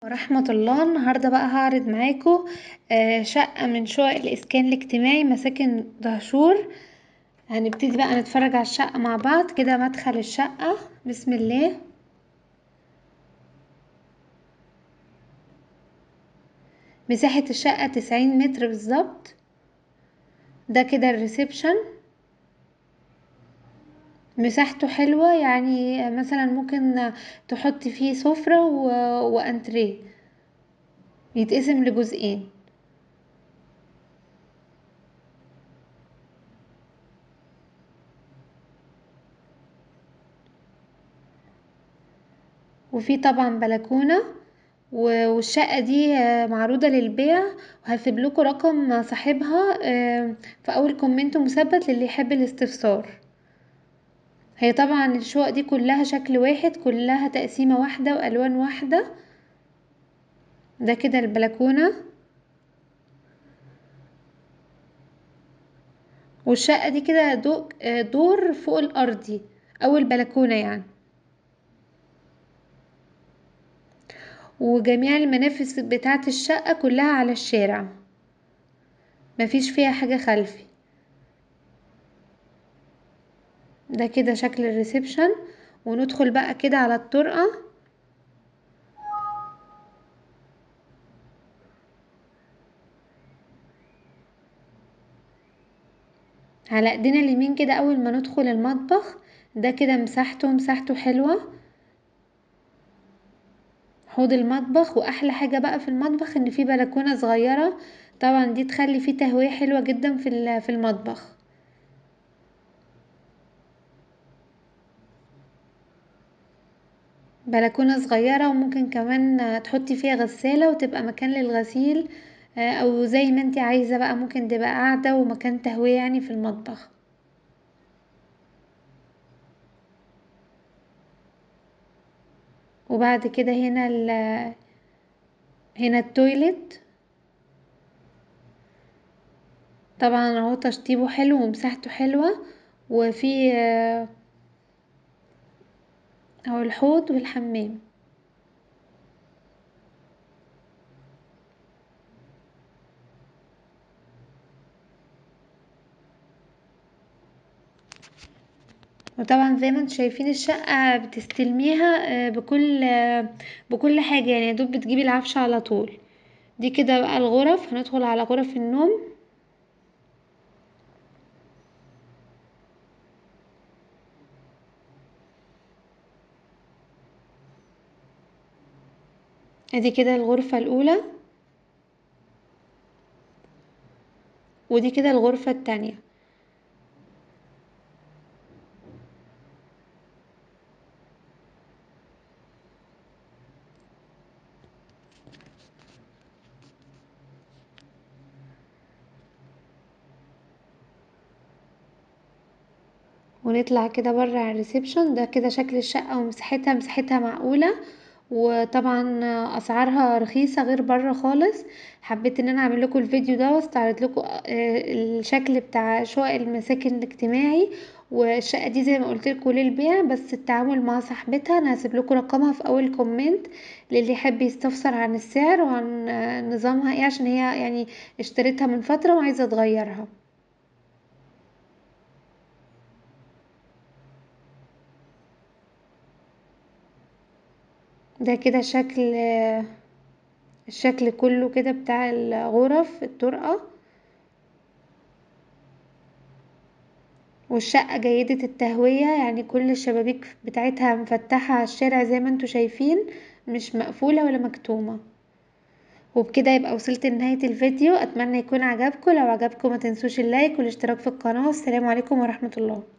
ورحمة الله النهاردة بقى هعرض معاكم شقة من شقق الاسكان الاجتماعي مساكن دهشور هنبتدي بقى نتفرج على الشقة مع بعض كده مدخل الشقة بسم الله مساحة الشقة تسعين متر بالظبط ده كده الريسبشن مساحته حلوة يعني مثلا ممكن تحطي فيه سفرة وانتريه يتقسم لجزئين وفي طبعا بلكونه والشقة دي معروضة للبيع وهسيبلكوا رقم صاحبها في اول كومنت مثبت للي يحب الاستفسار هي طبعا الشقق دي كلها شكل واحد كلها تقسيمة واحدة والوان واحدة ده كده البلكونة والشقة دي كده دور فوق الارضي او البلكونة يعني وجميع المنافذ بتاعة الشقة كلها على الشارع مفيش فيها حاجة خلفي ده كده شكل الريسبشن وندخل بقى كده على الطرقة على ايدينا اليمين كده اول ما ندخل المطبخ ده كده مساحته مساحته حلوة حوض المطبخ واحلى حاجة بقى في المطبخ ان فيه بلكونة صغيرة طبعا دي تخلي فيه تهوية حلوة جدا في المطبخ بلكونة صغيرة وممكن كمان تحطي فيها غسالة وتبقى مكان للغسيل او زي ما انتي عايزة بقى ممكن تبقى قاعدة ومكان تهوية يعني في المطبخ وبعد كده هنا ال هنا التويلت طبعا اهو تشطيبه حلو ومساحته حلوة وفي اهو الحوض والحمام وطبعا زي ما انتم شايفين الشقة بتستلميها بكل بكل حاجة يعني يدوب بتجيبي العفش على طول دي كده بقى الغرف هندخل على غرف النوم ادي كده الغرفة الاولى ودي كده الغرفة التانية ونطلع كده برا على الريسبشن ده كده شكل الشقة ومساحتها مساحتها معقولة وطبعا اسعارها رخيصة غير برا خالص حبيت ان انا اعمل لكم الفيديو ده واستعرض لكم الشكل بتاع شقق المساكن الاجتماعي والشقة دي زي ما قلتلكوا للبيع بس التعامل مع صاحبتها انا هسيب لكم رقمها في اول كومنت للي يحب يستفسر عن السعر وعن نظامها ايه عشان هي يعني اشتريتها من فترة وعايزة تغيرها ده كده شكل الشكل كله كده بتاع الغرف الطرقة والشقة جيدة التهوية يعني كل الشبابيك بتاعتها مفتحة على الشارع زي ما انتوا شايفين مش مقفولة ولا مكتومة وبكده يبقى وصلت لنهاية الفيديو اتمنى يكون عجبكم لو عجبكم ما تنسوش اللايك والاشتراك في القناة والسلام عليكم ورحمة الله